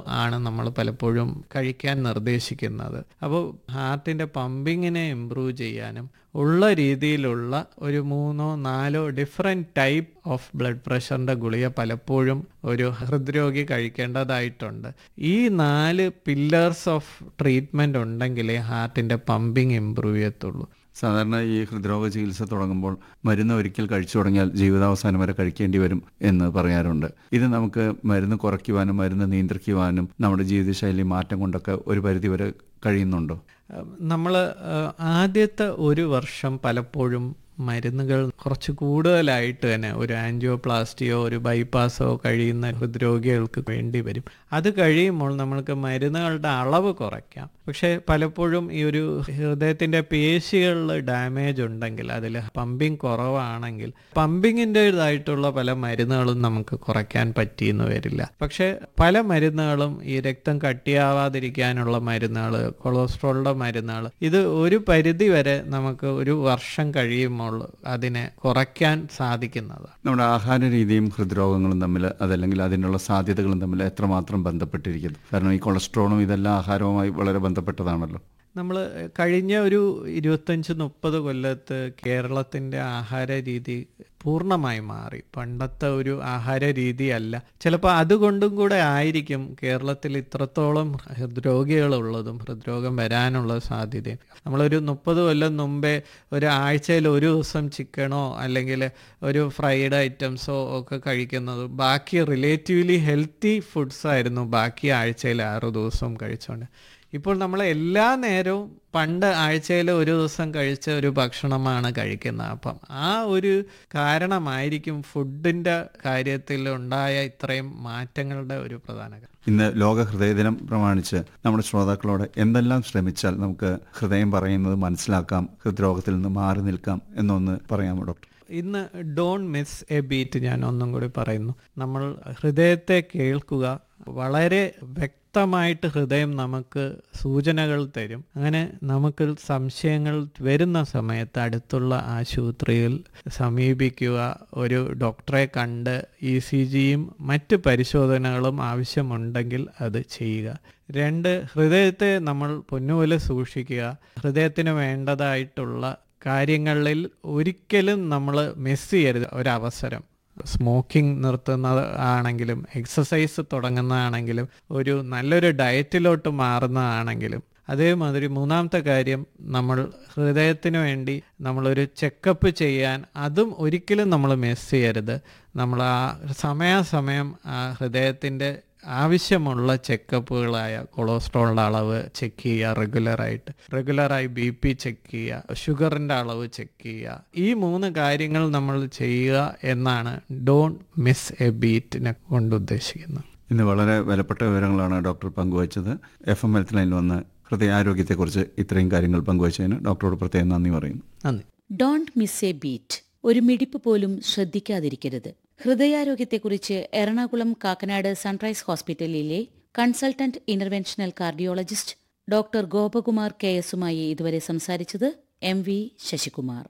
ആണ് നമ്മൾ പലപ്പോഴും കഴിക്കാൻ നിർദ്ദേശിക്കുന്നത് അപ്പോൾ ഹാർട്ടിൻ്റെ പമ്പിങ്ങിനെ ഇമ്പ്രൂവ് ചെയ്യാനും ഉള്ള രീതിയിലുള്ള ഒരു മൂന്നോ നാലോ ഡിഫറെൻറ്റ് ടൈപ്പ് ഓഫ് ബ്ലഡ് പ്രഷറിൻ്റെ ഗുളിക പലപ്പോഴും ഒരു ഹൃദ്രോഗി കഴിക്കേണ്ടതായിട്ടുണ്ട് ഈ നാല് പില്ലേഴ്സ് ഓഫ് ട്രീറ്റ്മെൻറ്റ് ഉണ്ടെങ്കിലേ ഹാർട്ടിൻ്റെ പമ്പിങ് ഇമ്പ്രൂവ് ചെയ്യത്തുള്ളൂ സാധാരണ ഈ ഹൃദ്രോഗ ചികിത്സ തുടങ്ങുമ്പോൾ മരുന്ന് ഒരിക്കൽ കഴിച്ചു തുടങ്ങിയാൽ ജീവിതാവസാനം വരെ കഴിക്കേണ്ടി വരും എന്ന് പറയാറുണ്ട് ഇത് നമുക്ക് മരുന്ന് കുറയ്ക്കുവാനും മരുന്ന് നിയന്ത്രിക്കുവാനും നമ്മുടെ ജീവിതശൈലി മാറ്റം കൊണ്ടൊക്കെ ഒരു പരിധിവരെ കഴിയുന്നുണ്ടോ നമ്മൾ ആദ്യത്തെ ഒരു വർഷം പലപ്പോഴും മരുന്നുകൾ കുറച്ച് കൂടുതലായിട്ട് തന്നെ ഒരു ആൻജിയോപ്ലാസ്റ്റിയോ ഒരു ബൈപ്പാസോ കഴിയുന്ന ഹൃദ്രോഗികൾക്ക് വേണ്ടി വരും അത് കഴിയുമ്പോൾ നമ്മൾക്ക് മരുന്നുകളുടെ അളവ് കുറയ്ക്കാം പക്ഷേ പലപ്പോഴും ഈ ഒരു ഹൃദയത്തിൻ്റെ പേശികളിൽ ഡാമേജ് ഉണ്ടെങ്കിൽ അതിൽ പമ്പിങ് കുറവാണെങ്കിൽ പമ്പിങ്ങിൻ്റെതായിട്ടുള്ള പല മരുന്നുകളും നമുക്ക് കുറയ്ക്കാൻ പറ്റിയെന്ന് വരില്ല പക്ഷേ പല മരുന്നുകളും ഈ രക്തം കട്ടിയാവാതിരിക്കാനുള്ള മരുന്നുകൾ കൊളസ്ട്രോളിൻ്റെ മരുന്നുകൾ ഇത് ഒരു പരിധി വരെ നമുക്ക് ഒരു വർഷം കഴിയുമ്പോൾ അതിനെ കുറയ്ക്കാൻ സാധിക്കുന്നതാണ് നമ്മുടെ ആഹാര രീതിയും ഹൃദ്രോഗങ്ങളും തമ്മിൽ അതല്ലെങ്കിൽ അതിനുള്ള സാധ്യതകളും തമ്മിൽ എത്രമാത്രം ബന്ധപ്പെട്ടിരിക്കുന്നു കാരണം ഈ കൊളസ്ട്രോളും ഇതെല്ലാം ആഹാരവുമായി വളരെ ബന്ധപ്പെട്ടതാണല്ലോ നമ്മൾ കഴിഞ്ഞ ഒരു ഇരുപത്തഞ്ച് മുപ്പത് കൊല്ലത്ത് കേരളത്തിൻ്റെ ആഹാര രീതി പൂർണ്ണമായി മാറി പണ്ടത്തെ ഒരു ആഹാര രീതിയല്ല ചിലപ്പോൾ അതുകൊണ്ടും കൂടെ ആയിരിക്കും കേരളത്തിൽ ഇത്രത്തോളം ഹൃദ്രോഗികളുള്ളതും ഹൃദ്രോഗം വരാനുള്ള സാധ്യതയും നമ്മളൊരു മുപ്പത് കൊല്ലം മുമ്പേ ഒരു ആഴ്ചയിൽ ഒരു ദിവസം ചിക്കനോ അല്ലെങ്കിൽ ഒരു ഫ്രൈഡ് ഐറ്റംസോ ഒക്കെ കഴിക്കുന്നത് ബാക്കി റിലേറ്റീവ്ലി ഹെൽത്തി ഫുഡ്സ് ആയിരുന്നു ബാക്കി ആഴ്ചയിൽ ആറ് ദിവസവും കഴിച്ചുകൊണ്ട് ഇപ്പോൾ നമ്മൾ എല്ലാ നേരവും പണ്ട് ആഴ്ചയിൽ ഒരു ദിവസം കഴിച്ച ഒരു ഭക്ഷണമാണ് കഴിക്കുന്നത് അപ്പം ആ ഒരു കാരണമായിരിക്കും ഫുഡിൻ്റെ കാര്യത്തിൽ ഉണ്ടായ ഇത്രയും മാറ്റങ്ങളുടെ ഒരു പ്രധാന കാരണം ഇന്ന് ലോക ഹൃദയദിനം പ്രമാണിച്ച് നമ്മുടെ ശ്രോതാക്കളോട് എന്തെല്ലാം ശ്രമിച്ചാൽ നമുക്ക് ഹൃദയം പറയുന്നത് മനസ്സിലാക്കാം ഹൃദ്രോഗത്തിൽ നിന്ന് മാറി നിൽക്കാം എന്നൊന്ന് പറയാമോ ഡോക്ടർ ഇന്ന് ഡോൺ മിസ് എ ബീറ്റ് ഞാൻ ഒന്നും കൂടി പറയുന്നു നമ്മൾ ഹൃദയത്തെ കേൾക്കുക വളരെ വ്യക്തമായിട്ട് ഹൃദയം നമുക്ക് സൂചനകൾ തരും അങ്ങനെ നമുക്ക് സംശയങ്ങൾ വരുന്ന സമയത്ത് അടുത്തുള്ള ആശുപത്രിയിൽ സമീപിക്കുക ഒരു ഡോക്ടറെ കണ്ട് ഇ സി ജിയും മറ്റ് പരിശോധനകളും ആവശ്യമുണ്ടെങ്കിൽ അത് ചെയ്യുക രണ്ട് ഹൃദയത്തെ നമ്മൾ പൊന്നുപോലെ സൂക്ഷിക്കുക ഹൃദയത്തിന് വേണ്ടതായിട്ടുള്ള കാര്യങ്ങളിൽ ഒരിക്കലും നമ്മൾ മിസ് ചെയ്യരുത് ഒരവസരം സ്മോക്കിംഗ് നിർത്തുന്നത് ആണെങ്കിലും എക്സസൈസ് തുടങ്ങുന്നതാണെങ്കിലും ഒരു നല്ലൊരു ഡയറ്റിലോട്ട് മാറുന്നതാണെങ്കിലും അതേമാതിരി മൂന്നാമത്തെ കാര്യം നമ്മൾ ഹൃദയത്തിന് വേണ്ടി നമ്മളൊരു ചെക്കപ്പ് ചെയ്യാൻ അതും ഒരിക്കലും നമ്മൾ മിസ് ചെയ്യരുത് നമ്മൾ ആ സമയാസമയം ആ ഹൃദയത്തിൻ്റെ ആവശ്യമുള്ള ചെക്കപ്പുകളായ കൊളസ്ട്രോളിൻ്റെ അളവ് ചെക്ക് ചെയ്യുക റെഗുലറായിട്ട് റെഗുലറായി ബി പി ചെക്ക് ചെയ്യുക ഷുഗറിൻ്റെ അളവ് ചെക്ക് ചെയ്യുക ഈ മൂന്ന് കാര്യങ്ങൾ നമ്മൾ ചെയ്യുക എന്നാണ് ഡോണ്ട് മിസ് എ ബീറ്റിനെ കൊണ്ട് ഉദ്ദേശിക്കുന്നത് ഇന്ന് വളരെ വിലപ്പെട്ട വിവരങ്ങളാണ് ഡോക്ടർ പങ്കുവച്ചത് എഫ് എം ഹെൽത്ത് ലൈനിൽ വന്ന് ഹൃദയാരോഗ്യത്തെക്കുറിച്ച് ഇത്രയും കാര്യങ്ങൾ പങ്കുവച്ചതിന് ഡോക്ടറോട് പ്രത്യേകം നന്ദി പറയുന്നു നന്ദി ഡോണ്ട് മിസ് എ ബീറ്റ് ഒരു മിടിപ്പ് പോലും ശ്രദ്ധിക്കാതിരിക്കരുത് ഹൃദയാരോഗ്യത്തെക്കുറിച്ച് എറണാകുളം കാക്കനാട് സൺറൈസ് ഹോസ്പിറ്റലിലെ consultant interventional cardiologist doctor Gopakumar K എസുമായി ഇതുവരെ സംസാരിച്ചത് M V Sasikumar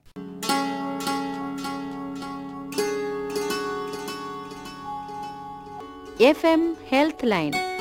F M health line